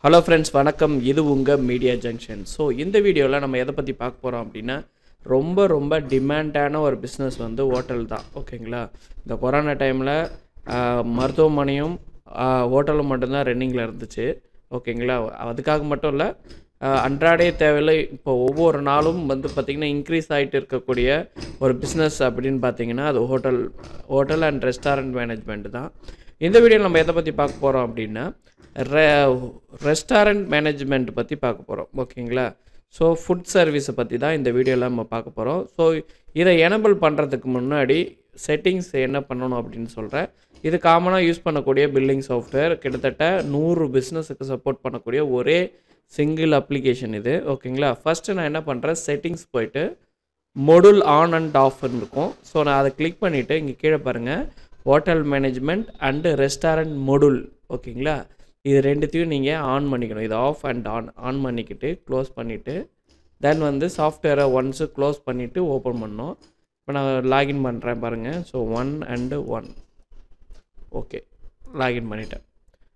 hello friends வணக்கம் இது உங்கள் மீடியா ஜங்ஷன் ஸோ இந்த வீடியோவில் நம்ம எதை பற்றி பார்க்க போகிறோம் அப்படின்னா ரொம்ப ரொம்ப டிமாண்டான ஒரு பிஸ்னஸ் வந்து ஹோட்டல் தான் ஓகேங்களா இந்த கொரோனா டைமில் மருத்துவமனையும் ஆஹ், ஹோட்டலும் மட்டும்தான் ரன்னிங்கில் இருந்துச்சு ஓகேங்களா அதுக்காக மட்டும் இல்லை அன்றாடைய தேவையில்லை இப்போ ஒவ்வொரு நாளும் வந்து பார்த்திங்கன்னா இன்க்ரீஸ் ஆகிட்டு இருக்கக்கூடிய ஒரு பிஸ்னஸ் அப்படின்னு பார்த்தீங்கன்னா அது hotel hotel and restaurant management தான் இந்த வீடியோவில் நம்ம எதை பற்றி பார்க்க போகிறோம் அப்படின்னா ரெ ரெஸ்டாரண்ட் மேனேஜ்மெண்ட் பற்றி பார்க்க போகிறோம் ஓகேங்களா ஸோ ஃபுட் சர்வீஸை பற்றி தான் இந்த வீடியோவில் நம்ம பார்க்க போகிறோம் ஸோ இதை எனபிள் பண்ணுறதுக்கு முன்னாடி செட்டிங்ஸ் என்ன பண்ணணும் அப்படின்னு சொல்கிறேன் இது காமனாக யூஸ் பண்ணக்கூடிய பில்லிங் சாஃப்ட்வேர் கிட்டத்தட்ட நூறு பிஸ்னஸுக்கு சப்போர்ட் பண்ணக்கூடிய ஒரே சிங்கிள் அப்ளிகேஷன் இது ஓகேங்களா ஃபஸ்ட்டு நான் என்ன பண்ணுறேன் செட்டிங்ஸ் போயிட்டு மொடுல் ஆன் அண்ட் ஆஃப்னு இருக்கும் ஸோ நான் அதை கிளிக் பண்ணிவிட்டு இங்கே கீழே பாருங்கள் hotel management and restaurant module ஓகேங்களா இது ரெண்டுத்தையும் நீங்கள் ஆன் பண்ணிக்கணும் இது ஆஃப் அண்ட் ஆன் ஆன் பண்ணிக்கிட்டு க்ளோஸ் பண்ணிவிட்டு தென் வந்து சாஃப்ட்வேரை ஒன்ஸு க்ளோஸ் பண்ணிவிட்டு ஓப்பன் பண்ணணும் இப்போ நான் லாகின் பண்ணுறேன் பாருங்கள் so one and one okay login பண்ணிட்டேன்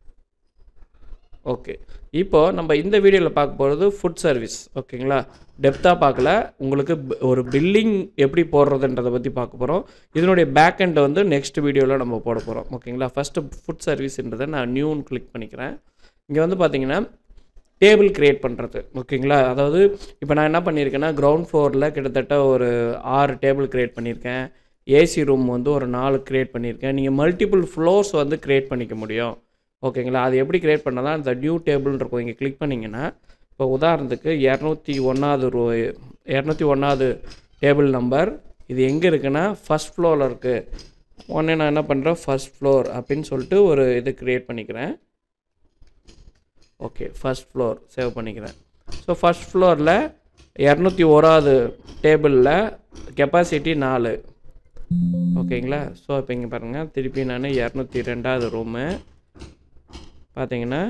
ஓகே இப்போ நம்ம இந்த வீடியோவில் பார்க்க போகிறது ஃபுட் சர்வீஸ் ஓகேங்களா டெப்த்தாக பார்க்கல உங்களுக்கு ப- ஒரு பில்லிங் எப்படி போடுறதுன்றதை பற்றி பார்க்க போகிறோம் இதனுடைய பேக் எண்டை வந்து நெக்ஸ்ட் வீடியோவில் நம்ம போட போகிறோம் ஓகேங்களா ஃபஸ்ட்டு ஃபுட் சர்வீஸ்ன்றதை நான் நியூன்னு கிளிக் பண்ணிக்கிறேன் இங்கே வந்து பார்த்தீங்கன்னா டேபிள் கிரியேட் பண்ணுறது ஓகேங்களா அதாவது இப்போ நான் என்ன பண்ணியிருக்கேன்னா கிரவுண்ட் ஃப்ளோரில் கிட்டத்தட்ட ஒரு ஆறு டேபிள் கிரியேட் பண்ணியிருக்கேன் ஏசி ரூம் வந்து ஒரு நாலு கிரியேட் பண்ணியிருக்கேன் நீங்கள் மல்டிபிள் ஃப்ளோர்ஸ் வந்து கிரியேட் பண்ணிக்க முடியும் ஓகேங்களா அது எப்படி கிரியேட் பண்ணதான் இந்த நியூ டேபிள் இருக்கும் இங்கே கிளிக் பண்ணிங்கன்னா இப்போ உதாரணத்துக்கு இரநூத்தி ஒன்றாவது ரூ இரநூத்தி ஒன்றாவது டேபிள் நம்பர் இது எங்கே இருக்குன்னா ஃபஸ்ட் ஃப்ளோரில் இருக்குது உடனே நான் என்ன பண்ணுறேன் ஃபஸ்ட் ஃப்ளோர் அப்படின்னு சொல்லிட்டு ஒரு இது க்ரியேட் பண்ணிக்கிறேன் ஓகே ஃபர்ஸ்ட் ஃப்ளோர் சேவ் பண்ணிக்கிறேன் ஸோ ஃபர்ஸ்ட் ஃப்ளோரில் இரநூத்தி ஓராவது டேபிளில் கெப்பாசிட்டி நாலு ஓகேங்களா ஸோ இப்போ இங்கே பாருங்கள் திருப்பி நான் இரநூத்தி ரெண்டாவது ரூமு பார்த்தீங்கன்னா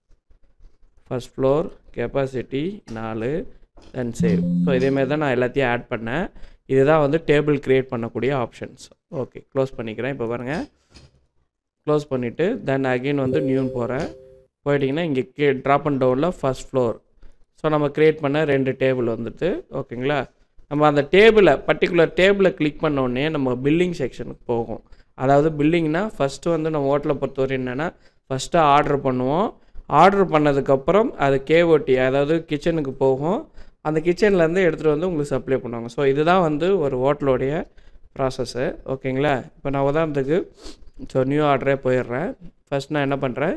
ஃபர்ஸ்ட் ஃப்ளோர் கெப்பாசிட்டி நாலு தென் சேவ் ஸோ இதேமாரி தான் நான் எல்லாத்தையும் ஆட் பண்ணேன் இதுதான் வந்து டேபிள் க்ரியேட் பண்ணக்கூடிய ஆப்ஷன்ஸ் ஓகே க்ளோஸ் பண்ணிக்கிறேன் இப்போ பாருங்கள் க்ளோஸ் பண்ணிவிட்டு தென் அகைன் வந்து நியூன்னு போகிறேன் போயிட்டிங்கன்னா இங்கே கீ ட்ராப் அண்ட் டவுனில் ஃபர்ஸ்ட் ஃப்ளோர் ஸோ நம்ம க்ரியேட் பண்ண ரெண்டு டேபிள் வந்துட்டு ஓகேங்களா நம்ம அந்த டேபிளை பர்டிகுலர் டேபிளை கிளிக் பண்ண உடனே நம்ம பில்லிங் செக்ஷனுக்கு போகும் அதாவது பில்லிங்னா ஃபஸ்ட்டு வந்து நம்ம ஹோட்டலை பொறுத்தவரை என்னென்னா ஃபஸ்ட்டு ஆர்டர் பண்ணுவோம் ஆர்டர் பண்ணதுக்கப்புறம் அது கேஓடி அதாவது கிச்சனுக்கு போகும் அந்த கிச்சன்லேருந்து எடுத்துகிட்டு வந்து உங்களுக்கு சப்ளை பண்ணுவாங்க ஸோ இதுதான் வந்து ஒரு ஹோட்டலோடைய ப்ராசஸ்ஸு ஓகேங்களா இப்போ நான் உதாரணத்துக்கு ஸோ நியூ ஆர்டரே போயிடுறேன் ஃபஸ்ட் நான் என்ன பண்ணுறேன்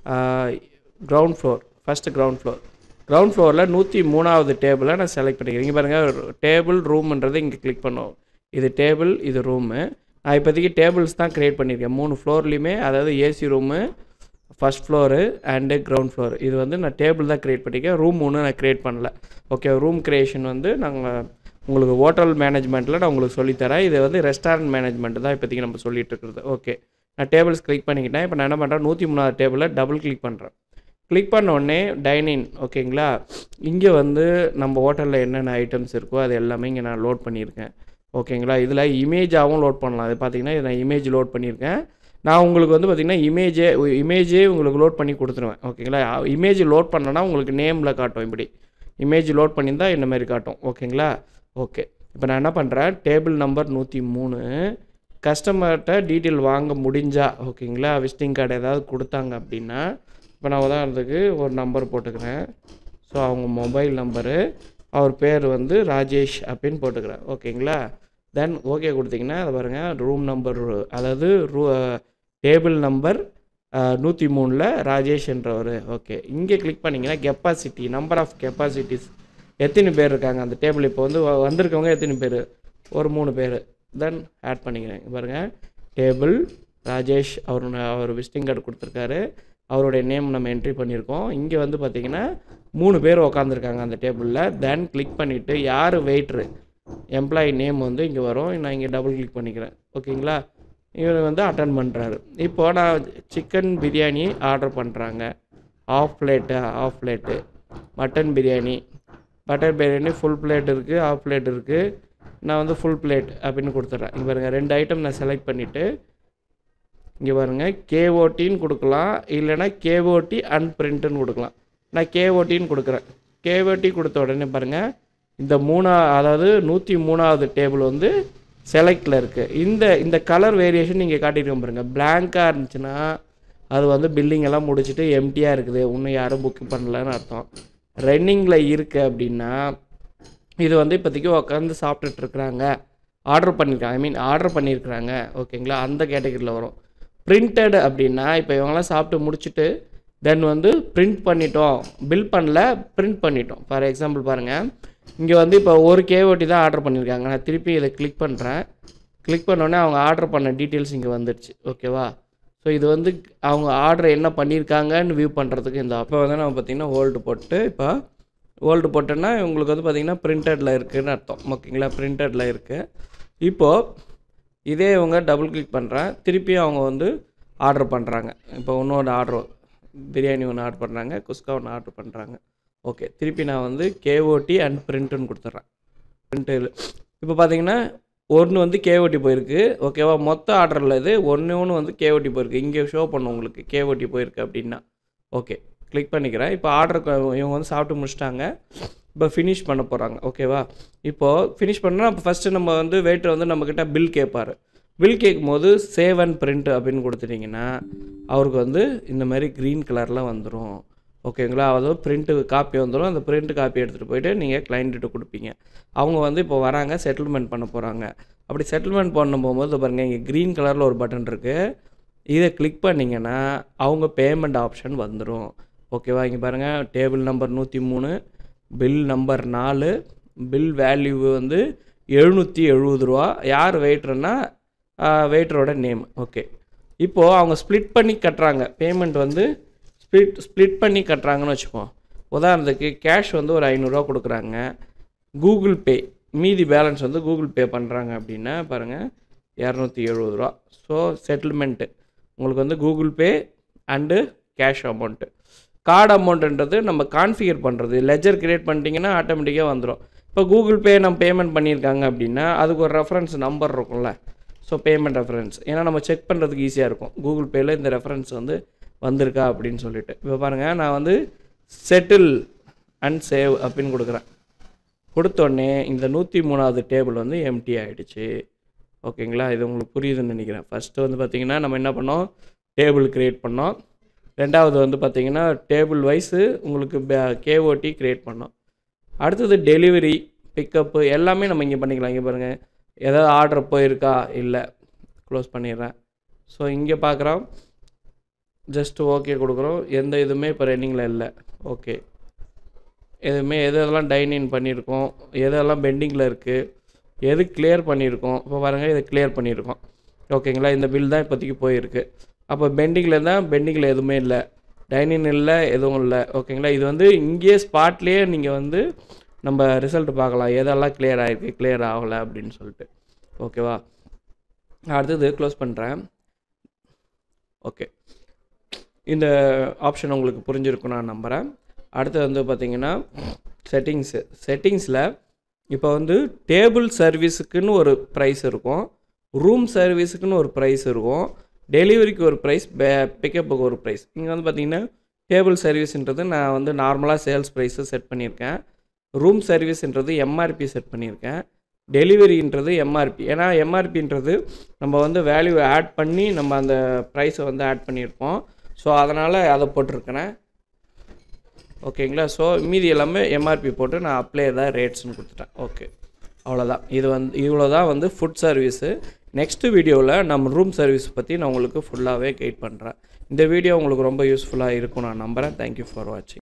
ground floor first ground floor ground ஃப்ளோரில் நூற்றி மூணாவது டேபிளை நான் செலக்ட் பண்ணிக்கிறேன் இங்கே பாருங்கள் டேபிள் ரூம்ன்றது இங்கே கிளிக் பண்ணுவோம் இது டேபிள் இது ரூமு நான் இப்போதைக்கு டேபிள்ஸ் தான் க்ரியேட் பண்ணியிருக்கேன் மூணு ஃப்ளோர்லேயுமே அதாவது AC room first floor and ground floor இது வந்து நான் டேபிள் தான் க்ரியேட் பண்ணியிருக்கேன் ரூம் ஒன்றும் நான் க்ரியேட் பண்ணல ஓகே ரூம் க்ரியேஷன் வந்து நாங்கள் உங்களுக்கு ஹோட்டல் மேனேஜ்மெண்ட்டில் நான் உங்களுக்கு சொல்லித்தரேன் இது வந்து ரெஸ்டாரண்ட் மேனேஜ்மெண்ட் தான் இப்போதைக்கு நம்ம சொல்லிட்டு இருக்கிறது ஓகே நான் டேபிள்ஸ் கிளிக் பண்ணிக்கிட்டேன் இப்போ நான் என்ன பண்ணுறேன் நூற்றி மூணாவது டேபிளில் டபுள் கிளிக் பண்ணுறேன் கிளிக் பண்ண உடனே டைனிங் ஓகேங்களா இங்கே வந்து நம்ம ஹோட்டலில் என்னென்ன ஐட்டம்ஸ் இருக்கோ அது எல்லாமே இங்கே நான் லோட் பண்ணியிருக்கேன் ஓகேங்களா இதில் இமேஜாகவும் லோட் பண்ணலாம் அது பார்த்தீங்கன்னா இது நான் இமேஜ் லோட் பண்ணியிருக்கேன் நான் உங்களுக்கு வந்து பார்த்திங்கன்னா இமேஜே இமேஜே உங்களுக்கு லோட் பண்ணி கொடுத்துருவேன் ஓகேங்களா இமேஜ் லோட் பண்ணனா உங்களுக்கு நேமில் காட்டும் இப்படி இமேஜ் லோட் பண்ணியிருந்தா இந்த மாதிரி காட்டும் ஓகேங்களா ஓகே இப்போ நான் என்ன பண்ணுறேன் டேபிள் நம்பர் நூற்றி மூணு கஸ்டமர்கிட்ட டீட்டெயில் வாங்க முடிஞ்சா ஓகேங்களா விசிட்டிங் கார்டு ஏதாவது கொடுத்தாங்க அப்படின்னா இப்போ நான் உதாரணத்துக்கு ஒரு நம்பர் போட்டுக்கிறேன் ஸோ அவங்க மொபைல் நம்பரு அவர் பேர் வந்து ராஜேஷ் அப்படின்னு போட்டுக்கிறேன் ஓகேங்களா தென் ஓகே கொடுத்தீங்கன்னா அதை பாருங்கள் ரூம் நம்பர் அதாவது ரூ டேபிள் நம்பர் நூற்றி மூணில் ராஜேஷ் என்றவர் ஓகே இங்கே கிளிக் பண்ணிங்கன்னா கெப்பாசிட்டி நம்பர் ஆஃப் கெப்பாசிட்டிஸ் எத்தனை பேர் இருக்காங்க அந்த டேபிள் இப்போ வந்து வ- வந்திருக்கவங்க எத்தனை பேர் ஒரு மூணு பேர் தென் ஆட் பண்ணிக்கிறேன் இங்க பாருங்க டேபிள் ராஜேஷ் அவர் அவர் விசிட்டிங் கார்டு கொடுத்துருக்காரு அவருடைய நேம் நம்ம என்ட்ரி பண்ணியிருக்கோம் இங்கே வந்து பார்த்தீங்கன்னா மூணு பேர் உக்காந்துருக்காங்க அந்த டேபிளில் தென் கிளிக் பண்ணிவிட்டு யார் வெயிட்ரு எம்ப்ளாயி நேம் வந்து இங்கே வரும் நான் இங்கே டபுள் கிளிக் பண்ணிக்கிறேன் ஓகேங்களா இவர் வந்து அட்டன் பண்ணுறாரு இப்போ நான் சிக்கன் பிரியாணி ஆர்டர் பண்ணுறாங்க half plate half plate mutton biryani mutton biryani full plate இருக்குது ஆஃப் பிளேட் இருக்குது நான் வந்து ஃபுல் பிளேட் அப்படின்னு கொடுத்துட்றேன் இங்கே பாருங்கள் ரெண்டு ஐட்டம் நான் செலக்ட் பண்ணிவிட்டு இங்கே பாருங்கள் கேஓடின்னு கொடுக்கலாம் இல்லைன்னா கேஓடி அன்பிரிண்ட்டுன்னு கொடுக்கலாம் நான் கேஓடின்னு கொடுக்குறேன் கேஓடி கொடுத்த உடனே பாருங்கள் இந்த மூணா அதாவது நூற்றி மூணாவது டேபிள் வந்து செலக்டில் இருக்குது இந்த இந்த கலர் வேரியேஷன் நீங்கள் காட்டியிருக்கோம் பாருங்கள் பிளாங்காக இருந்துச்சுன்னா அது வந்து பில்லிங் எல்லாம் முடிச்சுட்டு எம்டியாக இருக்குது இன்னும் யாரும் புக் பண்ணலன்னு அர்த்தம் ரன்னிங்கில் இருக்குது அப்படின்னா இது வந்து இப்போதைக்கு உட்காந்து சாப்பிட்டுட்டு இருக்கிறாங்க ஆர்டர் பண்ணியிருக்காங்க ஐ மீன் ஆர்டர் பண்ணியிருக்கிறாங்க ஓகேங்களா அந்த கேட்டகரியில் வரும் பிரிண்டட் அப்படின்னா இப்போ இவங்கெல்லாம் சாப்பிட்டு முடிச்சுட்டு தென் வந்து பிரிண்ட் பண்ணிட்டோம் பில் பண்ணல பிரிண்ட் பண்ணிட்டோம் ஃபார் எக்ஸாம்பிள் பாருங்கள் இங்கே வந்து இப்போ ஒரு கேஓடி தான் ஆர்டர் பண்ணியிருக்காங்க நான் திருப்பி இதை கிளிக் பண்ணுறேன் கிளிக் பண்ணோடனே அவங்க ஆர்டர் பண்ண டீட்டெயில்ஸ் இங்கே வந்துடுச்சு ஓகேவா ஸோ இது வந்து அவங்க ஆர்டர் என்ன பண்ணியிருக்காங்கன்னு வியூ பண்ணுறதுக்கு இந்த அப்போ வந்து நம்ம பார்த்திங்கன்னா ஹோல்டு போட்டு இப்போ ஹோல்டு போட்டோன்னா உங்களுக்கு வந்து பார்த்திங்கன்னா பிரிண்டடில் இருக்குதுன்னு அர்த்தம் ஓகேங்களா பிரிண்டடில் இருக்குது இப்போது இதே இவங்க டபுள் கிளிக் பண்ணுறேன் திருப்பி அவங்க வந்து ஆர்டர் பண்ணுறாங்க இப்போ இன்னொரு ஆர்டர் பிரியாணி ஒன்று ஆர்டர் பண்ணுறாங்க குஸ்கா ஒன்று ஆர்டர் பண்ணுறாங்க ஓகே திருப்பி நான் வந்து கேஓடி அண்ட் பிரிண்ட்டுன்னு கொடுத்துட்றேன் பிரிண்ட்டு இப்போ பார்த்தீங்கன்னா ஒன்று வந்து கேஓடி போயிருக்கு ஓகேவா மொத்த ஆர்டரில் இது ஒன்று ஒன்று வந்து கேஓடி போயிருக்கு இங்கே ஷோ பண்ணும் உங்களுக்கு கேஓடி போயிருக்கு அப்படின்னா ஓகே கிளிக் பண்ணிக்கிறேன் இப்போ ஆர்டர் இவங்க வந்து சாப்பிட்டு முடிச்சிட்டாங்க இப்போ ஃபினிஷ் பண்ண போகிறாங்க ஓகேவா இப்போது ஃபினிஷ் பண்ணால் அப்போ ஃபஸ்ட்டு நம்ம வந்து வெயிட்டர் வந்து நம்மக்கிட்ட பில் கேட்பார் பில் கேட்கும் போது சேவ் அண்ட் பிரிண்ட் அப்படின்னு கொடுத்துட்டிங்கன்னா அவருக்கு வந்து இந்த மாதிரி க்ரீன் கலரில் வந்துடும் ஓகேங்களா அதாவது பிரிண்ட்டு காப்பி வந்துடும் அந்த பிரிண்ட் காப்பி எடுத்துகிட்டு போயிட்டு நீங்கள் கிளைண்ட்டு கொடுப்பீங்க அவங்க வந்து இப்போ வராங்க செட்டில்மெண்ட் பண்ண போகிறாங்க அப்படி செட்டில்மெண்ட் பண்ண போகும்போது பாருங்கள் இங்கே க்ரீன் கலரில் ஒரு பட்டன் இருக்குது இதை கிளிக் பண்ணிங்கன்னா அவங்க பேமெண்ட் ஆப்ஷன் வந்துடும் ஓகேவா இங்கே பாருங்கள் டேபிள் நம்பர் நூற்றி மூணு பில் நம்பர் நாலு பில் வேல்யூ வந்து எழுநூற்றி எழுபது ரூபா யார் வெயிட்ருன்னா வெயிட்டரோட நேம் ஓகே இப்போது அவங்க ஸ்ப்ளிட் பண்ணி கட்டுறாங்க பேமெண்ட் வந்து ஸ்ப்ளிட் ஸ்ப்ளிட் பண்ணி கட்டுறாங்கன்னு வச்சுப்போம் உதாரணத்துக்கு கேஷ் வந்து ஒரு ஐநூறுரூவா கொடுக்குறாங்க கூகுள் பே மீதி பேலன்ஸ் வந்து கூகுள் பே பண்ணுறாங்க அப்படின்னா பாருங்கள் இரநூத்தி எழுபது ரூபா ஸோ செட்டில்மெண்ட்டு உங்களுக்கு வந்து Google Pay and cash amount card அமௌண்ட்டுன்றது நம்ம கான்ஃபிகர் பண்ணுறது லெஜர் கிரியேட் பண்ணிட்டீங்கன்னா ஆட்டோமேட்டிக்காக வந்துடும் இப்போ கூகுள் பே நம்ம பேமெண்ட் பண்ணியிருக்காங்க அப்படின்னா அதுக்கு ஒரு ரெஃபரன்ஸ் நம்பர் இருக்கும்ல ஸோ பேமெண்ட் ரெஃபரன்ஸ் ஏன்னா நம்ம செக் பண்ணுறதுக்கு ஈஸியாக இருக்கும் கூகுள் பேயில் இந்த ரெஃபரன்ஸ் வந்து வந்திருக்கா அப்படின்னு சொல்லிட்டு இப்போ பாருங்கள் நான் வந்து செட்டில் அண்ட் சேவ் அப்படின்னு கொடுக்குறேன் கொடுத்தோடனே இந்த நூற்றி மூணாவது டேபிள் வந்து எம்டி ஆகிடுச்சு ஓகேங்களா இது உங்களுக்கு புரியுதுன்னு நினைக்கிறேன் ஃபஸ்ட்டு வந்து பார்த்திங்கன்னா நம்ம என்ன பண்ணோம் டேபிள் க்ரியேட் பண்ணோம் ரெண்டாவது வந்து பார்த்திங்கன்னா டேபிள் வைஸு உங்களுக்கு கேஓடி க்ரியேட் பண்ணோம் அடுத்தது டெலிவரி பிக்கப்பு எல்லாமே நம்ம இங்கே பண்ணிக்கலாம் இங்கே பாருங்கள் ஏதாவது ஆர்டர் போயிருக்கா இல்லை க்ளோஸ் பண்ணிடுறேன் ஸோ இங்கே பார்க்குறோம் ஜஸ்ட் ஓகே கொடுக்குறோம் எந்த இதுவுமே இப்போ ரன்னிங்கில் இல்லை ஓகே எதுவுமே எது எதெல்லாம் டைனிங் பண்ணியிருக்கோம் எதெல்லாம் பெண்டிங்கில் இருக்குது எது கிளியர் பண்ணியிருக்கோம் இப்போ பாருங்கள் இதை கிளியர் பண்ணியிருக்கோம் ஓகேங்களா இந்த பில் தான் இப்போதைக்கு போயிருக்கு அப்போ பெண்டிங்கில் இருந்தால் பெண்டிங்கில் எதுவுமே இல்லை டைனிங் இல்லை எதுவும் இல்லை ஓகேங்களா இது வந்து இங்கேயே ஸ்பாட்லேயே நீங்கள் வந்து நம்ம ரிசல்ட் பார்க்கலாம் எதெல்லாம் கிளியர் ஆகிருக்கு கிளியர் ஆகலை அப்படின்னு சொல்லிட்டு ஓகேவா அடுத்தது க்ளோஸ் பண்ணுறேன் ஓகே இந்த ஆப்ஷன் உங்களுக்கு புரிஞ்சிருக்கும் நான் நம்புகிறேன் அடுத்து வந்து பார்த்திங்கன்னா செட்டிங்ஸு செட்டிங்ஸில் இப்போ வந்து டேபிள் சர்வீஸுக்குன்னு ஒரு ப்ரைஸ் இருக்கும் ரூம் சர்வீஸுக்குன்னு ஒரு ப்ரைஸ் இருக்கும் டெலிவரிக்கு ஒரு ப்ரைஸ் பே பிக்கப்புக்கு ஒரு ப்ரைஸ் இங்கே வந்து பார்த்திங்கன்னா டேபிள் சர்வீஸ்ன்றது நான் வந்து நார்மலாக சேல்ஸ் ப்ரைஸை செட் பண்ணியிருக்கேன் ரூம் சர்வீஸ்ன்றது எம்ஆர்பி செட் பண்ணியிருக்கேன் டெலிவரின்றது எம்ஆர்பி ஏன்னா எம்ஆர்பின்றது நம்ம வந்து வேல்யூ ஆட் பண்ணி நம்ம அந்த ப்ரைஸை வந்து ஆட் பண்ணியிருப்போம் ஸோ அதனால் அதை போட்டிருக்கிறேன் ஓகேங்களா ஸோ மீதி எல்லாமே எம்ஆர்பி போட்டு நான் அப்ளை தான் ரேட்ஸ்னு கொடுத்துட்டேன் ஓகே அவ்வளோதான் இது வந்து இவ்வளோ தான் வந்து ஃபுட் சர்வீஸு நெக்ஸ்ட்டு வீடியோவில் நம்ம ரூம் சர்வீஸ் பற்றி நான் உங்களுக்கு ஃபுல்லாகவே கைட் பண்ணுறேன் இந்த வீடியோ உங்களுக்கு ரொம்ப யூஸ்ஃபுல்லாக இருக்கும் நான் நம்புகிறேன் தேங்க்யூ ஃபார் வாட்சிங்